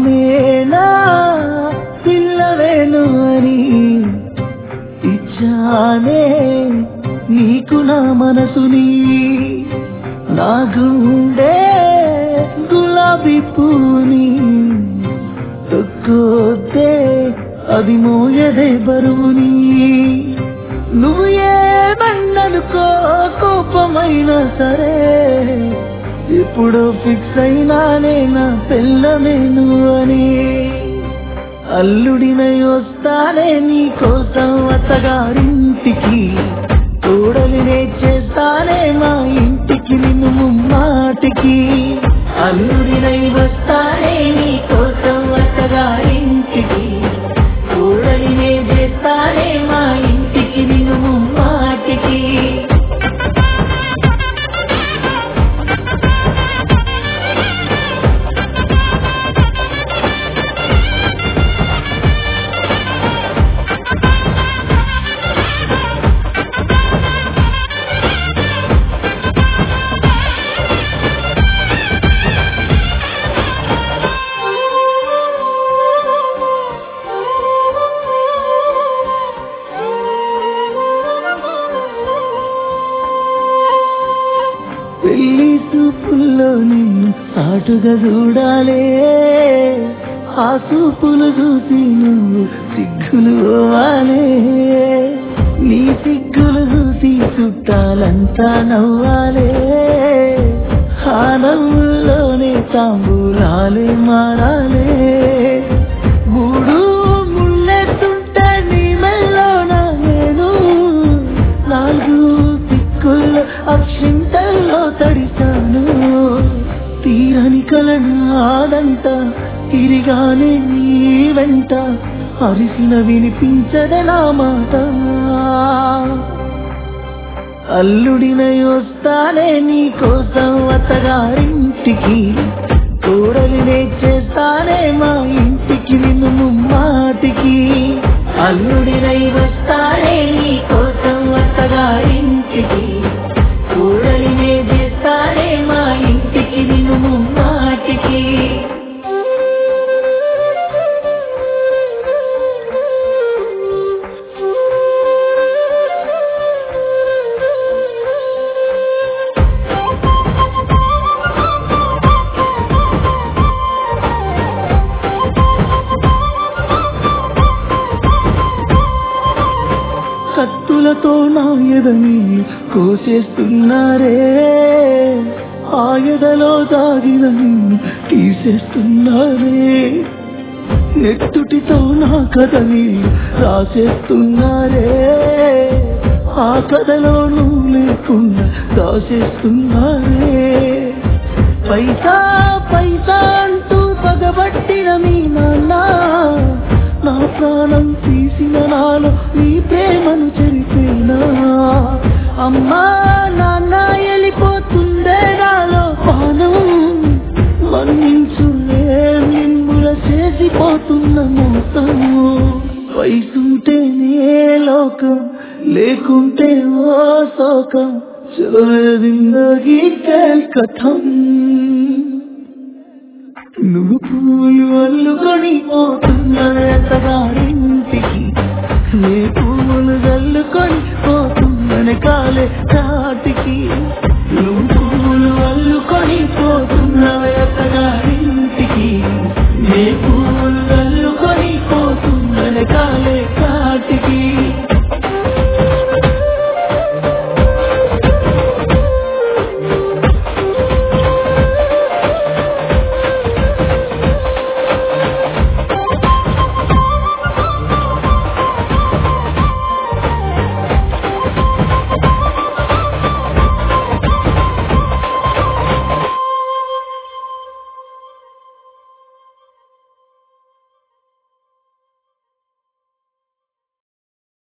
ప్రాణమేనా పిల్లవేను అని ఇచ్చానే నీకు నా మనసుని నా గుండె గులాబీ పూని తొక్కొద్దే అది మోయదే బరువుని నువ్వు ఏమన్ననుకో కోపమైనా సరే ఇప్పుడు ఫిక్స్ అయినానే నా పెళ్ళమేను అని అల్లుడినై వస్తానే నీ కోసం అత్తగారింటికి తోడలినే చేస్తానే మా ఇంటికి నిన్ను ముమ్మాటికి అల్లుడినై వస్తానే నీ కోసం అత్తగారింటికి తోడలినే చేస్తానే మా ఇంటికి నిన్ను ముమ్మాటికి పెళ్లి చూపుల్లో నిన్ను సాటుగా చూడాలే ఆ చూపులు చూసి నువ్వు సిగ్గులు పోవాలే నీ సిగ్గులు చూసి చుట్టాలంతా నవ్వాలే ఆ నవ్వుల్లోనే తాంబూలాలే మారాలే మూడు ముళ్ళెత్తుంటే నీ మెల్లోన నేను నాలుగు దిక్కుల్లో అక్షింతల్లో తడిచాను తీరని కలను ఆదంట తిరిగానే నీ వెంట అరిసిన వినిపించదే నా మాట అల్లుడినై వస్తానే నీ కోసం అత్తగారింటికి కోడలినే చేస్తానే మా ఇంటికి నిన్ను ముమ్మాటికి అల్లుడినై వస్తానే నీ కోసం అత్తగారింటికి కోడలినే చేస్తానే మా ఇంటికి నిన్ను ముమ్మాటికి కత్తులతో నా ఎదని కోసేస్తున్నారే ఆ ఎదలో దాగిన నిన్ను తీసేస్తున్నారే నెట్టుటితో నా కథని రాసేస్తున్నారే ఆ కథలో నువ్వు లేకుండా దాచేస్తున్నారే పైసా పైసా అంటూ పగబట్టిన మీ నాన్న నా ప్రాణం తీసిన నాలో నీ ప్రేమను చెరిపోయినా అమ్మా నాన్న వెళ్ళిపోతుందే నాలో పానం మన్నించులే నిన్నుల చేసిపోతున్న మోసము వయసుంటేనే లోకం లేకుంటే ఓ శోకం చోరదిందగి కథం నువ్వు పూలు అల్లుకొని పోతున్నగారింటికి నీ పూలు చల్లుకొని పోతున్నని కాలే కాటికి నువ్వు పూలు అల్లుకొని పోతున్నవే